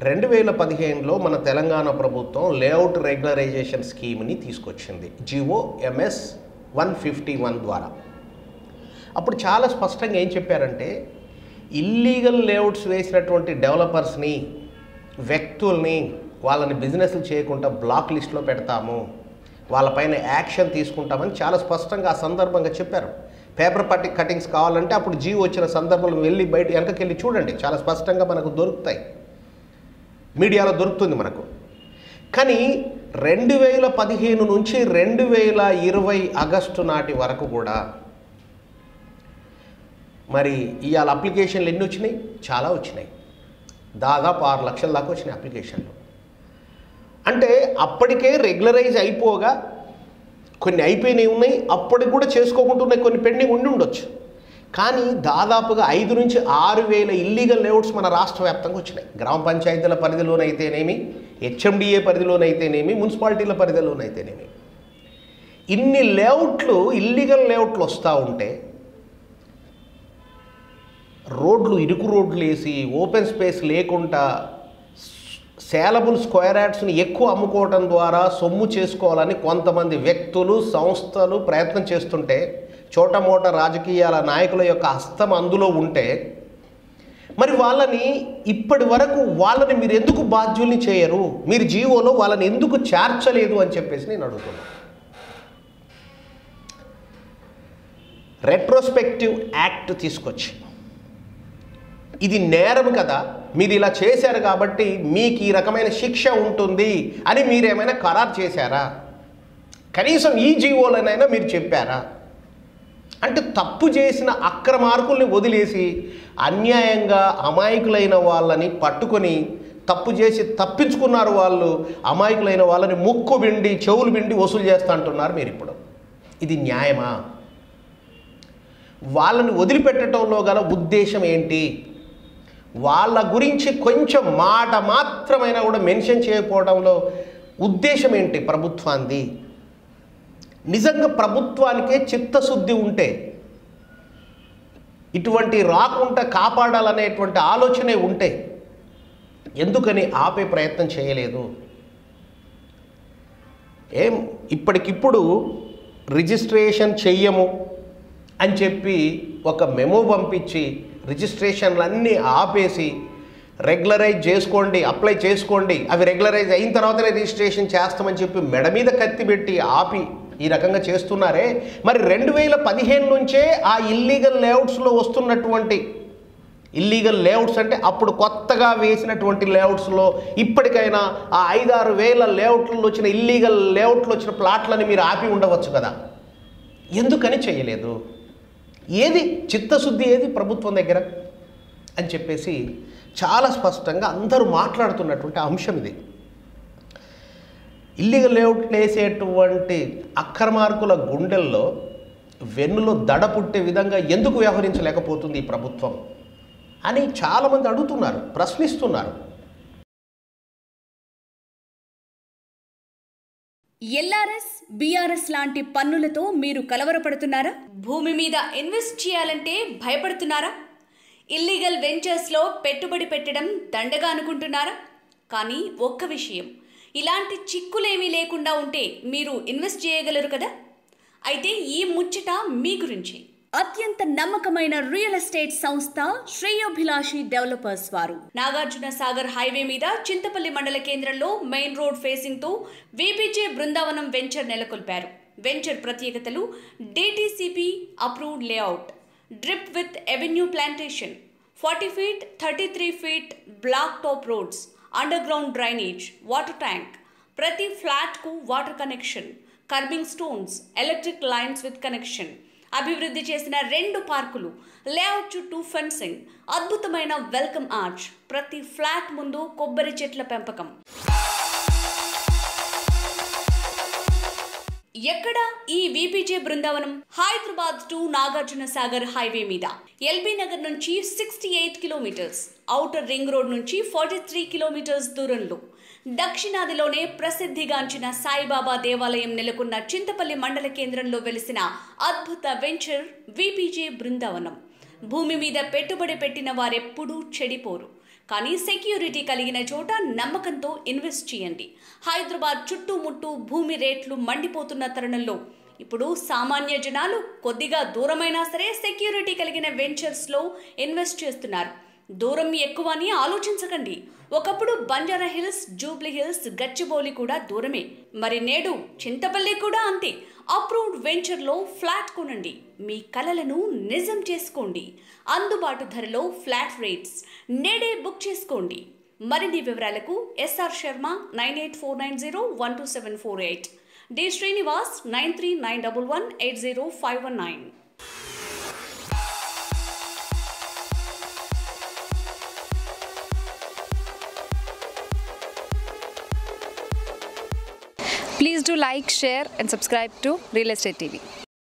రెండు వేల పదిహేనులో మన తెలంగాణ ప్రభుత్వం లేఅవుట్ రెగ్యులరైజేషన్ స్కీమ్ని తీసుకొచ్చింది GO MS one fifty one ద్వారా అప్పుడు చాలా స్పష్టంగా ఏం చెప్పారంటే ఇల్లీగల్ లేఅవుట్స్ వేసినటువంటి డెవలపర్స్ని వ్యక్తుల్ని వాళ్ళని బిజినెస్లు చేయకుండా బ్లాక్ లిస్ట్లో పెడతాము వాళ్ళపైన యాక్షన్ తీసుకుంటామని చాలా స్పష్టంగా ఆ సందర్భంగా చెప్పారు పేపర్ పట్టి కటింగ్స్ కావాలంటే అప్పుడు జీవో వచ్చిన సందర్భంలో వెళ్ళి బయట వెనకకెళ్ళి చూడండి చాలా స్పష్టంగా మనకు దొరుకుతాయి మీడియాలో దొరుకుతుంది మనకు కానీ రెండు వేల పదిహేను నుంచి రెండు వేల ఇరవై ఆగస్టు నాటి వరకు కూడా మరి ఇవాళ అప్లికేషన్లు ఎన్ని వచ్చినాయి చాలా వచ్చినాయి దాదాపు ఆరు లక్షల దాకా వచ్చినాయి అప్లికేషన్లు అంటే అప్పటికే రెగ్యులరైజ్ అయిపోగా కొన్ని అయిపోయినవి ఉన్నాయి అప్పటికి కూడా చేసుకోకుంటున్నాయి కొన్ని పెండింగ్ ఉండి ఉండొచ్చు కానీ దాదాపుగా ఐదు నుంచి ఆరు వేల ఇల్లీగల్ లేఅవుట్స్ మన రాష్ట్ర వ్యాప్తంగా వచ్చినాయి గ్రామ పంచాయతీల పరిధిలోనైతేనేమి హెచ్ఎండిఏ పరిధిలోనైతేనేమి మున్సిపాలిటీల పరిధిలోనైతేనేమి ఇన్ని లేఅవుట్లు ఇల్లీగల్ లేఅవుట్లు వస్తూ ఉంటే రోడ్లు ఇరుకు రోడ్లు వేసి ఓపెన్ స్పేస్ లేకుండా సేలబుల్ స్క్వేర్ యాడ్స్ని ఎక్కువ అమ్ముకోవడం ద్వారా సొమ్ము చేసుకోవాలని కొంతమంది వ్యక్తులు సంస్థలు ప్రయత్నం చేస్తుంటే చోటమోట రాజకీయాల నాయకుల యొక్క హస్తం అందులో ఉంటే మరి వాళ్ళని ఇప్పటి వరకు వాళ్ళని మీరు ఎందుకు బాధ్యుల్ని చేయరు మీరు జీవోలో వాళ్ళని ఎందుకు చేర్చలేదు అని చెప్పేసి నేను అడుగుతున్నాను రెట్రోస్పెక్టివ్ యాక్ట్ తీసుకొచ్చి ఇది నేరం కదా మీరు ఇలా చేశారు కాబట్టి మీకు ఈ రకమైన శిక్ష ఉంటుంది అని మీరేమైనా ఖరారు చేశారా కనీసం ఈ జీవోలనైనా మీరు చెప్పారా అంటే తప్పు చేసిన అక్రమార్కుల్ని వదిలేసి అన్యాయంగా అమాయకులైన వాళ్ళని పట్టుకొని తప్పు చేసి తప్పించుకున్నారు వాళ్ళు అమాయకులైన వాళ్ళని ముక్కు బిండి చెవులు బిండి వసూలు చేస్తా అంటున్నారు మీరు ఇప్పుడు ఇది న్యాయమా వాళ్ళని వదిలిపెట్టడంలో గల ఉద్దేశం ఏంటి వాళ్ళ గురించి కొంచెం మాట మాత్రమైనా కూడా మెన్షన్ చేయకపోవడంలో ఉద్దేశం ఏంటి ప్రభుత్వాన్ని నిజంగా ప్రభుత్వానికే చిత్తశుద్ధి ఉంటే ఇటువంటి రాకుండా కాపాడాలనేటువంటి ఆలోచనే ఉంటే ఎందుకని ఆపే ప్రయత్నం చేయలేదు ఏం ఇప్పటికిప్పుడు రిజిస్ట్రేషన్ చెయ్యము అని చెప్పి ఒక మెమో పంపించి రిజిస్ట్రేషన్లన్నీ ఆపేసి రెగ్యులరైజ్ చేసుకోండి అప్లై చేసుకోండి అవి రెగ్యులరైజ్ అయిన తర్వాతనే రిజిస్ట్రేషన్ చేస్తామని చెప్పి మెడ మీద కత్తి పెట్టి ఆపి ఈ రకంగా చేస్తున్నారే మరి రెండు వేల పదిహేను నుంచే ఆ ఇల్లీగల్ లేఅవుట్స్లో వస్తున్నటువంటి ఇల్లీగల్ లేఅవుట్స్ అంటే అప్పుడు కొత్తగా వేసినటువంటి లేఅవుట్స్లో ఇప్పటికైనా ఆ ఐదారు వేల లేఅవుట్లలో వచ్చిన ఇల్లీగల్ లేఅవుట్లో వచ్చిన ప్లాట్లని మీరు ఆపి ఉండవచ్చు కదా ఎందుకని చేయలేదు ఏది చిత్తశుద్ధి ఏది ప్రభుత్వం దగ్గర అని చెప్పేసి చాలా స్పష్టంగా అందరూ మాట్లాడుతున్నటువంటి అంశం ఇది ఇల్లీగల్ లేఅవుట్ వేసేటువంటి అక్రమార్కుల గుండెల్లో వెన్నులో దడ పుట్టే విధంగా ఎందుకు వ్యవహరించలేకపోతుంది ఈ ప్రభుత్వం అని చాలామంది అడుగుతున్నారు ప్రశ్నిస్తున్నారు ఎల్ఆర్ఎస్ బీఆర్ఎస్ లాంటి పన్నులతో మీరు కలవరపడుతున్నారా భూమి మీద ఇన్వెస్ట్ చేయాలంటే భయపడుతున్నారా ఇల్లీగల్ వెంచర్స్లో పెట్టుబడి పెట్టడం దండగా అనుకుంటున్నారా కానీ ఒక్క విషయం ఇలాంటి చిక్కులేమీ లేకుండా ఉంటే మీరు ఇన్వెస్ట్ చేయగలరు కదా అయితే ఈ ముచ్చట మీ గురించి అత్యంత నమ్మకమైన రియల్ ఎస్టేట్ సంస్థ శ్రేయోభిలాషి డెవలపర్స్ వారు నాగార్జున సాగర్ హైవే మీద చింతపల్లి మండల కేంద్రంలో మెయిన్ రోడ్ ఫేసింగ్ తో వీపీజే బృందావనం వెంచర్ నెలకొల్పారు వెంచర్ ప్రత్యేకతలు DTCP approved layout drip with avenue plantation forty feet thirty three feet black top roads under ground drainage water tank ప్రతి ఫ్లాట్కు water connection curbing stones electric lines with connection అభివృద్ధి చేసిన రెండు పార్కులు layout చుట్టూ fencing అద్భుతమైన welcome arch ప్రతి flat ముందు కొబ్బరి చెట్ల పెంపకం ఎక్కడ ఈ VPJ Brindavanam Hyderabad to Nagarjuna Sagar highway మీద ఎల్బీ నగర్ నుంచి sixty eight kilometres outer ring road నుంచి ఫార్టీ త్రీ కిలోమీటర్స్ దూరంలో దక్షిణాదిలోనే ప్రసిద్ధిగాంచిన సాయిబాబా దేవాలయం నెలకొన్న చింతపల్లి మండల కేంద్రంలో వెలిసిన అద్భుత వెంచర్ విపిజే బృందావనం భూమి మీద పెట్టుబడి పెట్టిన వారెప్పుడూ చెడిపోరు కానీ సెక్యూరిటీ కలిగిన చోట నమ్మకంతో ఇన్వెస్ట్ చేయండి హైదరాబాద్ చుట్టుముట్టు భూమి రేట్లు మండిపోతున్న తరుణంలో ఇప్పుడు సామాన్య జనాలు కొద్దిగా దూరమైనా సరే సెక్యూరిటీ కలిగిన వెంచర్స్లో ఇన్వెస్ట్ చేస్తున్నారు దూరం ఎక్కువ అని ఆలోచించకండి ఒకప్పుడు బంజారా హిల్స్ జూబ్లీ హిల్స్ గచ్చిబౌలి కూడా దూరమే మరి నేడు చింతపల్లి కూడా అంతే అప్రూవ్డ్ వెంచర్లో ఫ్లాట్ కొనండి మీ కలలను నిజం చేసుకోండి అందుబాటు ధరలో ఫ్లాట్ రేట్స్ నేడే బుక్ చేసుకోండి మరిన్ని వివరాలకు SR Sharma nine eight four nine zero one two seven four eight D Srinivas nine three nine double one eight zero five one nine Please do like, share, and subscribe to Real Estate TV.